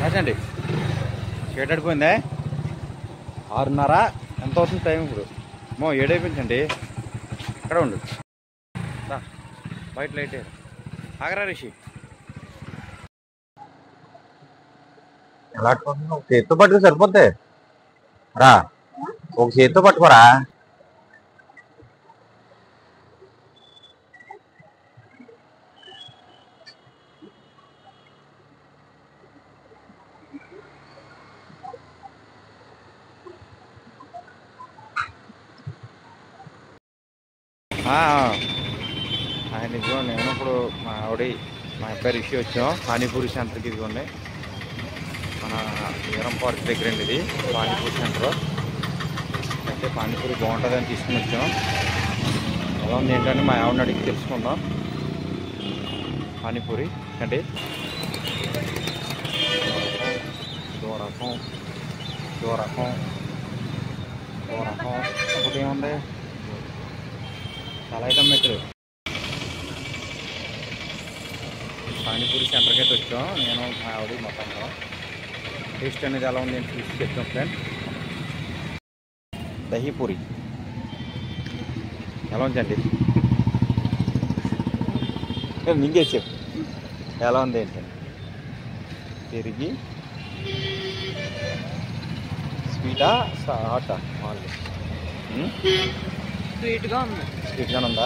రాజండి షేట్ అడిపోయిందే ఆరున్నర ఎంత అవుతుంది టైం ఇప్పుడు మో ఏడైపోయిందండి అక్కడ ఉండు రా, బయట లైట్ వేయ్. ఆగరా రిషి ఎలా పట్టుకుంటున్నావు? ఒక చేతితో పట్టుకు సరిపోద్ది రా ఒక చేతితో పట్టుకోరా ఆ, ఆయన ఇదిగో నేను ఇప్పుడు మా ఆవిడ మా అబ్బాయి రిషి వచ్చాం పానీపూరి సెంటర్కి ఇదిగోండి మన వీరం పార్క్ దగ్గర అండి ఇది పానీపూరి సెంటర్ అయితే పానీపూరి బాగుంటుందని తీసుకుని వచ్చాం ఎలా ఉంది ఏంటంటే మా ఆవిడని అడిగి తెలుసుకుందాం పానీపూరి అంటే ఇదో రకం ఇదో రకం ఇదో రకం ఒకటి ఏముంది చాలా ఐటమ్ పెట్టారు పానీపూరి సెంటర్కి అయితే వచ్చాం నేను మా ఆవిడ మొత్తంగా టేస్ట్ అనేది ఎలా ఉంది అని చూసి చెప్తాం ఫ్రెండ్ దహీపూరి ఎలా ఉందండి మింగేసి చెప్పు ఎలా ఉంది ఏంటి పెరిగి స్వీటా హాటా మామూలుగా స్వీట్గా ఉంది స్వీట్గానే ఉందా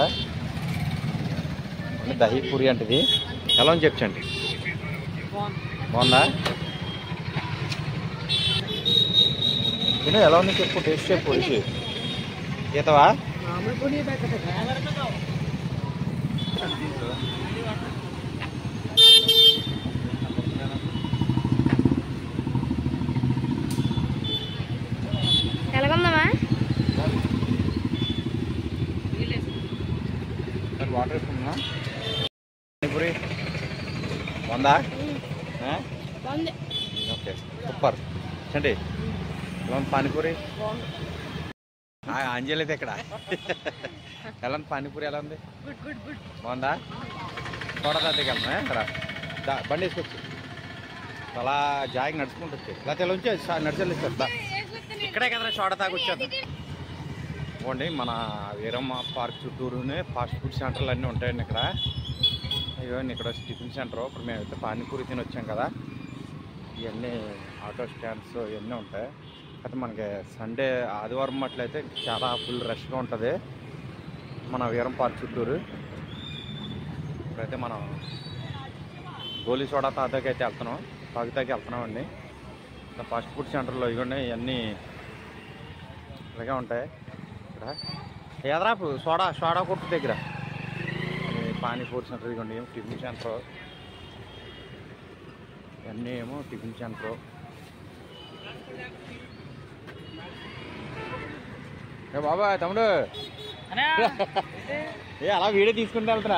అంటే దహీ పూరి అంటే ఇది ఎలా ఉంది చెప్పండి బాగుంది బాగుందా తిను ఎలా ఉంది చెప్పు టేస్ట్ చెప్పు రిషి ఈతవా మామూలు పొడి పెట్టదు ఎలాగుందమ్మా వాటర్ వేసుకుంటున్నా పానీపూరి బాగుందా ఆ? బాగుంది ఓకే సూపర్ చండి ఎలా ఉంది పానీపూరి ఆ, అంజలి అయితే ఇక్కడ ఎలా ఉంది పానీపూరి ఎలా ఉంది గుడ్ గుడ్ గుడ్ బాగుందా తోట దగ్గరికి ఇక్కడ దా బండి వేసుకొచ్చు అలా జాయిగా నడుచుకుంటూ వచ్చి ఇలా తెల ఉంచి నడిచెళ్ళి దా ఇక్కడే కదరా చోట తాగి వచ్చేది ఇవ్వండి మన వీరమ్మ పార్క్ చుట్టూరునే ఫాస్ట్ ఫుడ్ సెంటర్లు అన్నీ ఉంటాయండి ఇక్కడ ఇవన్నీ ఇక్కడ టిఫిన్ సెంటర్ ఇప్పుడు మేమైతే పానీపూరి తిని వచ్చాం కదా ఇవన్నీ ఆటో స్టాండ్స్ ఇవన్నీ ఉంటాయి అయితే మనకి సండే ఆదివారం అట్లయితే చాలా ఫుల్ రష్గా ఉంటుంది మన వీరం పార్క్ చుట్టూరు ఇప్పుడైతే మనం గోలీ సోడా తాతాకి అయితే వెళ్తున్నాం తాగుతాకి వెళ్తున్నామండి ఇంకా ఫాస్ట్ ఫుడ్ సెంటర్లో ఇవన్నీ ఇవన్నీ ఇలాగే ఉంటాయి ఇక్కడ ఎదరాపు సోడా సోడా కొట్టు దగ్గర ఈ పానీపూరి సెంటర్ ఇదిగోండి ఏమో టిఫిన్ సెంటర్ ఇవన్నీ ఏమో టిఫిన్ సెంటర్ ఏ బాబా తమ్ముడు ఏ అలా వీడియో తీసుకుంటే వెళ్తారా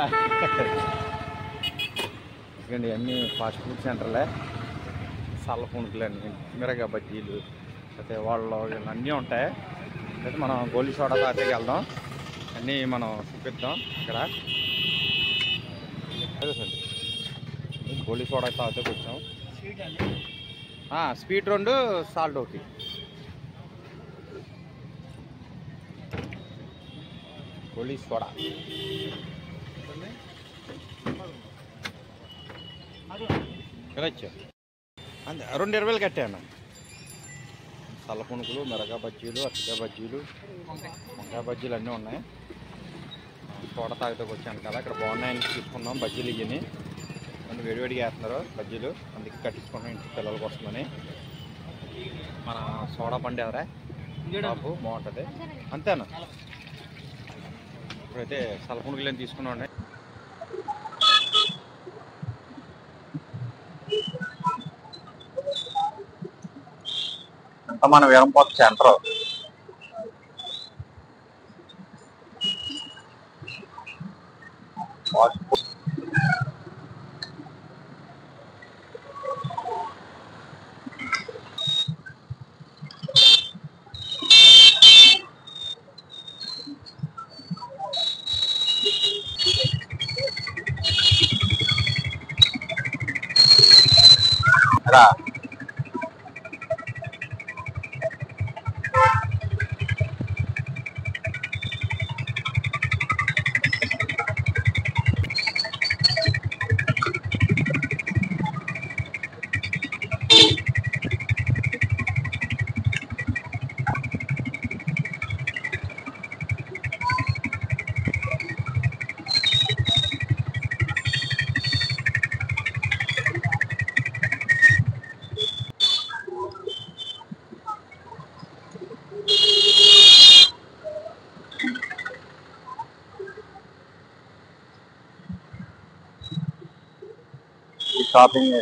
ఇదిగోండి అన్నీ ఫాస్ట్ ఫుడ్ సెంటర్లే సల్ల పుణుకులన్నీ మిరగా బజ్జీలు అయితే వాళ్ళు వీళ్ళు అన్నీ ఉంటాయి అయితే మనం గోలీ సోడా తాతకి వెళ్దాం అన్నీ మనం చూపిద్దాం ఇక్కడ అదే సార్ గోలీ సోడా తాతకి వచ్చాం ఆ, స్వీట్ రెండు సాల్ట్ ఒకటి గోలీ సోడా వెళ్ళొచ్చు అంతే రెండు ఇరవైలు కట్టాను చల్ల పునుకులు మిరగా బజ్జీలు అరటికాయ బజ్జీలు వంకాయ బజ్జీలు అన్నీ ఉన్నాయి తోట తాగితే వచ్చాను కదా ఇక్కడ బాగున్నాయని తీసుకున్నాం బజ్జీలు ఇవన్నీ కొన్ని వేడివేడిగా వేస్తున్నారు బజ్జీలు అందుకే కట్టించుకున్నాం ఇంటి పిల్లల కోసమని మన సోడా పండు ఎవరా బాబు బాగుంటుంది అంతేనా ఇప్పుడైతే చల్ల పునుకులు ఏం తీసుకున్నాం ఇంకా మన వీరంపోత సెంటర్ రా షాపింగ్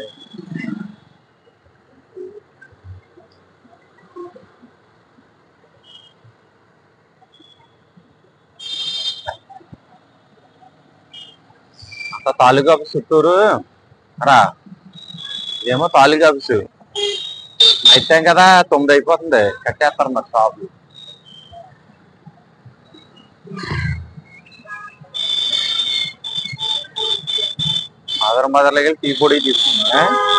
అంత తాలూకా ఆఫీస్ చుట్టూరు రా ఇదేమో తాలూకా ఆఫీసు నైట్ టైం కదా తొమ్మిది అయిపోతుంది కట్టేస్తారు మరి షాపులు మదర్ మదర్ దగ్గర టీ పొడి తీసుకున్నా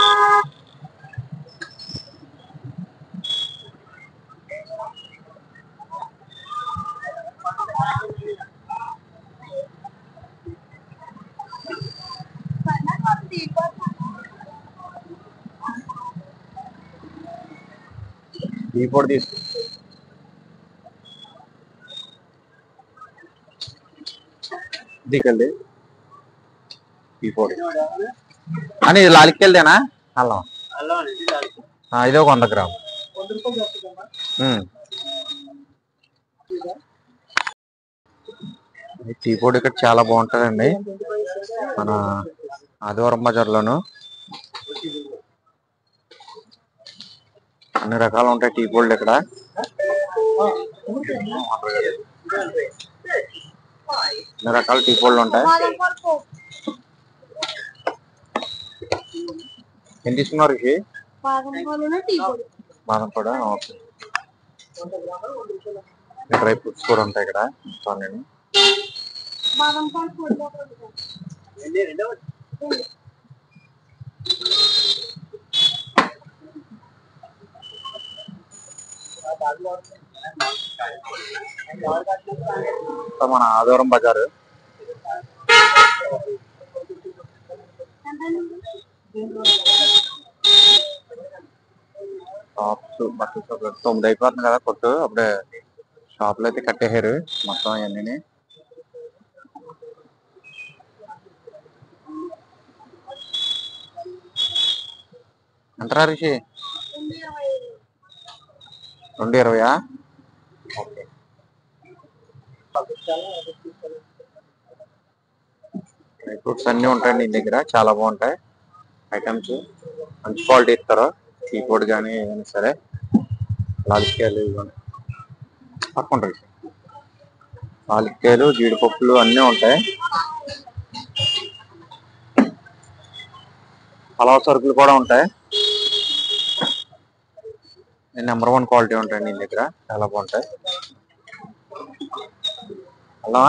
టీ పొడి తీసుకు దిగండి టీ పొడి అని ఇది లాలిక్కెళ్దేనా అల్లం ఆ, ఇది ఒక వంద గ్రామ్ ఉమ్. ఈ టీ పొడి ఇక్కడ చాలా బాగుంటుందండి మన ఆదివారం బజార్లోను అన్ని రకాలు ఉంటాయి టీ పొడులు ఇక్కడ అన్ని రకాల టీ పొడులు ఉంటాయి ఏం తీసుకున్నారు ఇవి బాదం కూడా ఓకే డ్రై ఫ్రూట్స్ కూడా ఉంటాయి ఇక్కడ చూడండి సో మన ఆదివారం బజారు షాప్స్ బట్టల షాప్ తొమ్మిది అయిపోతుంది కదా కొట్టు అప్పుడే షాపులు అయితే కట్టేశారు మొత్తం అవన్నీ ఎంతరా రిషి రెండు ఇరవయా ఓకే డ్రై ఫ్రూట్స్ అన్నీ ఉంటాయండి నీ దగ్గర చాలా బాగుంటాయి ఐటమ్స్ మంచి క్వాలిటీ ఇస్తారు టీ పొడి కానీ ఏదైనా సరే లాలిక్కాయలు ఇవన్నీ పక్కుంటాయి లాలిక్కాయలు జీడిపప్పులు అన్నీ ఉంటాయి పలావ్ సరుకులు కూడా ఉంటాయి నెంబర్ వన్ క్వాలిటీ ఉంటాయి నీ దగ్గర చాలా బాగుంటాయి అలా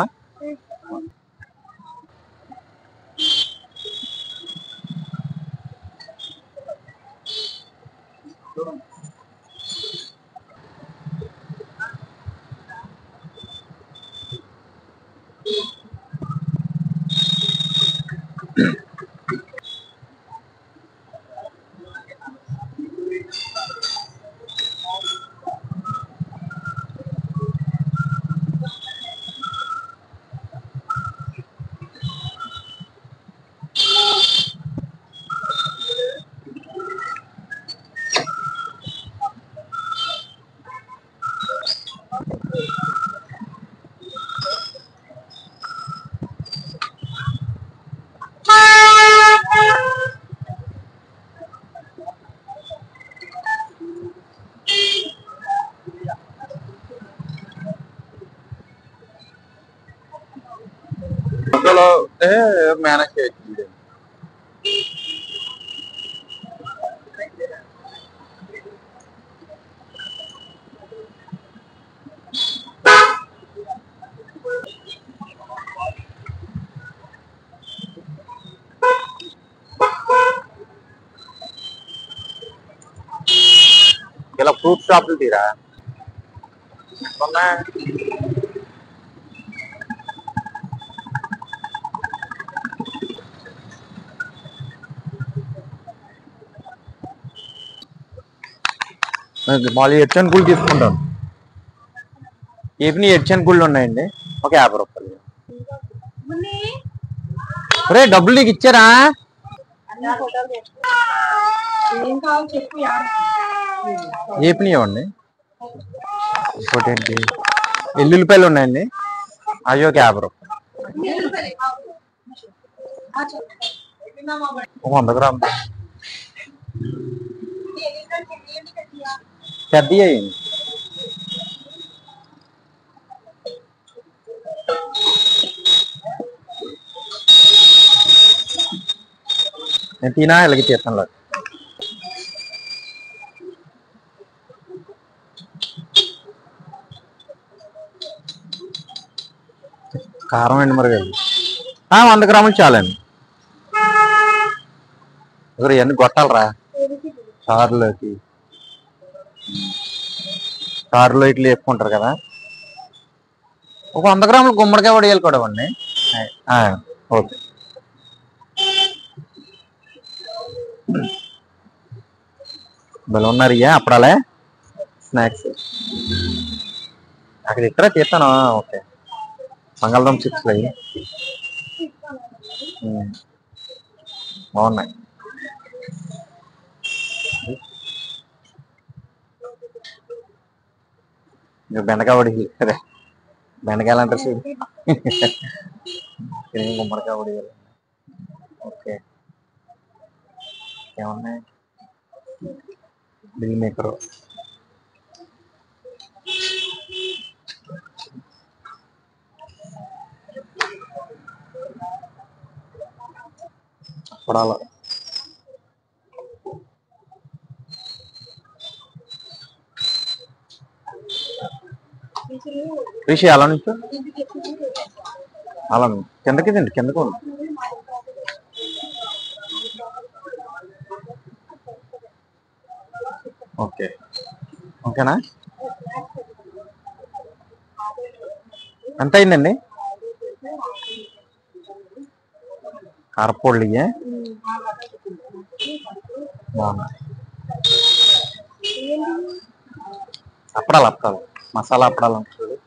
అందులో మేనేజ్ చేయొచ్చు ఇలా ఫ్రూట్ షాపులు తీరా ఉన్నాయి. మామూలు ఎడ్చన్ గుళ్ళు తీసుకుంటాను ఏపీ ఎడ్చన్ గుళ్ళు ఉన్నాయండి ఒక యాభై రూపాయలు రే డబ్బులు నీకు ఇచ్చారా ఏం కావాలి చెప్పు ఏపీ ఇవ్వండి ఇంకోటి ఏంటి ఎల్లుల్లిపాయలు ఉన్నాయండి అవి ఒక యాభై రూపాయలు ఒక వంద గ్రాములు పెద్దవి అయ్యింది నేను తినా ఇలాగే తీస్తాను లేదు కారం అండి మరి ఆ, వంద గ్రాములు చాలండి ఇక్కడ ఇవన్నీ కొట్టాలరా చారులోకి చారులో ఇట్లా వేసుకుంటారు కదా ఒక వంద గ్రాములు గుమ్మడికాయ వడియాలు కూడా ఇవ్వండి ఆ, ఓకే భలే ఉన్నారు ఇయ్యా అప్పుడాలే స్నాక్స్ అక్కడ ఇక్కడ తీస్తాను ఓకే బంగాళదుంప చిప్స్ అవి ఉమ్. బాగున్నాయి ఇంకా బెండకాయ వడి అదే బెండకాయలు అంటారు చూడు తిరిగి గుమ్మడికాయ వడి ఓకే ఏమున్నాయి బిల్ మేకరు అప్పడాలు రిషి అలా నుంచి అలా నుంచి. కిందకి తిండి కిందకు ఉంది ఓకే ఓకేనా ఎంత అయిందండి కారపొడి బాగుంది అప్పడాలు అప్పడాలు మసాలా అప్పడాలు ఉంటుంది చూడు.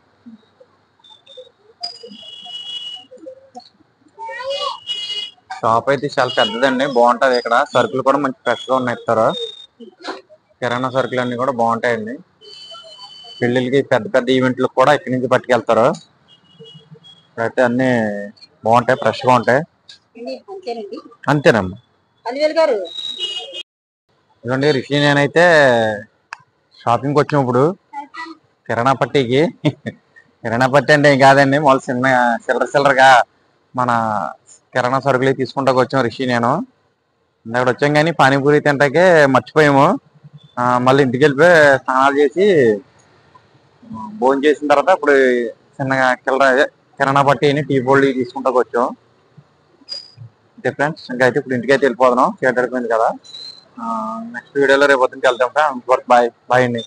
షాప్ అయితే చాలా పెద్దదండి బాగుంటది ఇక్కడ సరుకులు కూడా మంచి ఫ్రెష్ గా ఉన్నాయి ఇస్తారు కిరాణా సరుకులు అన్ని కూడా బాగుంటాయండి పెళ్ళిళ్ళకి పెద్ద పెద్ద ఈవెంట్లకు కూడా ఇక్కడి నుంచి పట్టుకెళ్తారు అయితే అన్ని బాగుంటాయి ఫ్రెష్ గా ఉంటాయి అంతేనండి అంతేనమ్మా అలివేలు గారు ఇదిగోండి రిషి నేనైతే షాపింగ్కి వచ్చినప్పుడు కిరాణా పట్టీకి కిరాణా పట్టి అంటే ఏం కాదండి మామూలు చిన్న చిల్లర చిల్లరగా మన కిరాణా సరుకులు తీసుకుంటాకు వచ్చాం రిషి నేను ఇందాక వచ్చాం కానీ పానీపూరి తింటాకే మర్చిపోయాము ఆ, మళ్ళీ ఇంటికి వెళ్ళిపోయి స్నానాలు చేసి భోజనం చేసిన తర్వాత ఇప్పుడు చిన్నగా కిల్లర అదే కిరాణా పట్టీని టీ బోల్డ్ తీసుకుంటాకు వచ్చాం అంతే ఫ్రెండ్స్ ఇంకా అయితే ఇప్పుడు ఇంటికి అయితే వెళ్ళిపోతున్నాం చీకటి అయిపోయింది కదా నెక్స్ట్ వీడియోలో రేపు పొద్దున్నకి వెళ్తాం ఫ్రెండ్స్ బాయ్ బాయ్ అండి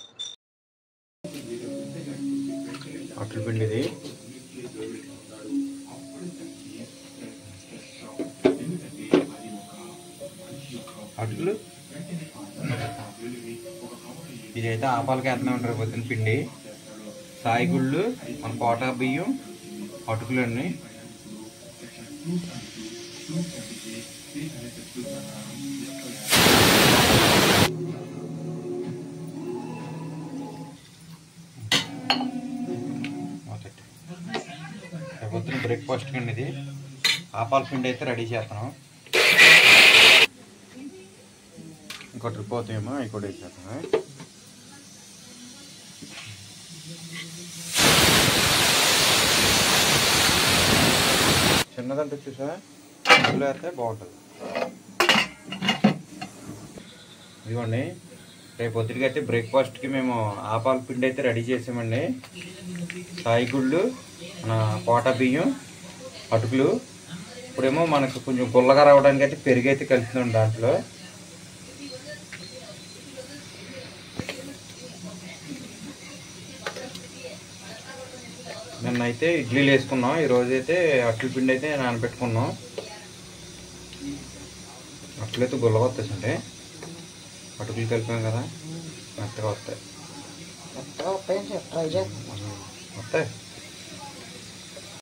అట్ల పిండి ఇది అట్లు ఇదైతే ఆపాలకి వేస్తూనే ఉంటారు పొద్దున్న పిండి సాయి గుళ్ళు మన కోట బియ్యం అటుకులు అన్నీ మొదటి పొద్దున బ్రేక్ఫాస్ట్ కండి ఇది ఆపాల పిండి అయితే రెడీ చేస్తున్నాం ఇంకోటి రిపోతాయేమో ఇంకోటి వేసేస్తాం చిన్నదంటే చూసా ఇందులో వేస్తే బాగుంటుంది ఇదిగోండి రేపు పొద్దుటికి అయితే బ్రేక్ఫాస్ట్కి మేము ఆపాల పిండి అయితే రెడీ చేసామండి సాయి గుళ్ళు మన కోట బియ్యం అటుకులు ఇప్పుడేమో మనకు కొంచెం గుల్లగా రావడానికి అయితే పెరుగు అయితే కలుపుతున్నాం దాంట్లో నిన్న అయితే ఇడ్లీలు వేసుకున్నాం ఈరోజు అయితే అట్ల పిండి అయితే నానబెట్టుకున్నాం అట్లయితే గుల్లగా వస్తాయండి అటుకులు కలిపాం కదా మెత్తగా వస్తాయి ట్రై చేస్తాం వస్తాయి